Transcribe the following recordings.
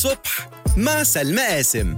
الصبح مع سلمى قاسم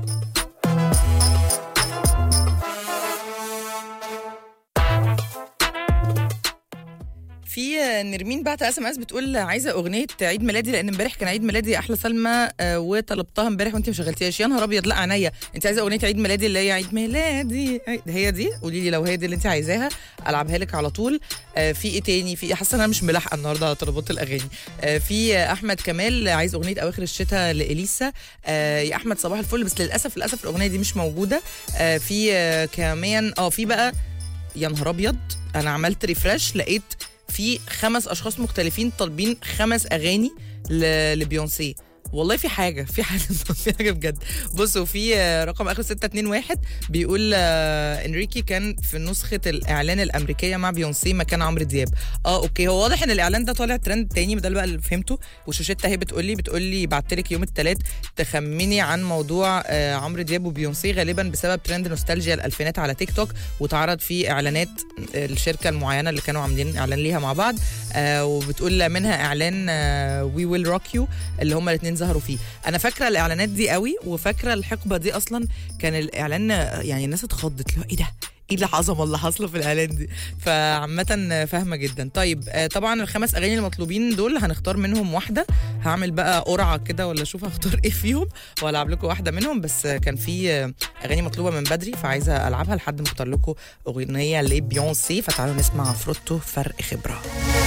في نرمين بعت اس ام اس بتقول عايزه اغنيه عيد ميلادي لان امبارح كان عيد ميلادي يا احلى سلمى آه، وطلبتها امبارح وانت ما شغلتيهاش يا نهار ابيض لا عينيا انت عايزه اغنيه عيد ميلادي اللي هي عيد ميلادي عيد- هي دي قولي لي لو هي دي اللي انت عايزاها العبها لك على طول آه، في ايه تاني في حاسه إن انا مش ملاحقه النهارده على طلبات الاغاني آه، في آه، احمد كمال عايز اغنيه اواخر الشتاء لاليسا آه، يا احمد صباح الفل بس للاسف للاسف الاغنيه دي مش موجوده آه، في آه، كمان اه في بقى يا نهار ابيض انا عملت ريفرش لقيت في خمس اشخاص مختلفين طالبين خمس اغاني ل- لبيونسي والله في حاجه في حاجه في حاجه بجد بصوا في آه، رقم اخر 621 بيقول آه، انريكي كان في نسخه الاعلان الامريكيه مع بيونسي مكان عمرو دياب اه اوكي هو واضح ان الاعلان ده طالع ترند تاني ده اللي بقى اللي فهمته وشوشيتا اهي بتقول لي بتقول لي بعت لك يوم الثلاث تخمني عن موضوع آه، عمرو دياب وبيونسي غالبا بسبب ترند نوستالجيا الالفينات على تيك توك واتعرض فيه اعلانات الشركه المعينه اللي كانوا عاملين اعلان ليها مع بعض آه وبتقول منها اعلان وي ويل روك يو اللي هما الاثنين ظهروا فيه انا فاكره الاعلانات دي قوي وفاكره الحقبه دي اصلا كان الاعلان آه، يعني الناس اتخضت اللي هو ايه ده ايه العظمه اللي حاصله في الاعلان دي فعامه فاهمه جدا طيب آه، طبعا الخمس اغاني المطلوبين دول هنختار منهم واحده هعمل بقى قرعه كده ولا اشوف هختار ايه فيهم والعب لكم واحده منهم بس آه، كان في آه، اغاني مطلوبه من بدري فعايزه العبها لحد ما اختار لكم اغنيه لبيونسي فتعالوا نسمع فروتو فرق خبره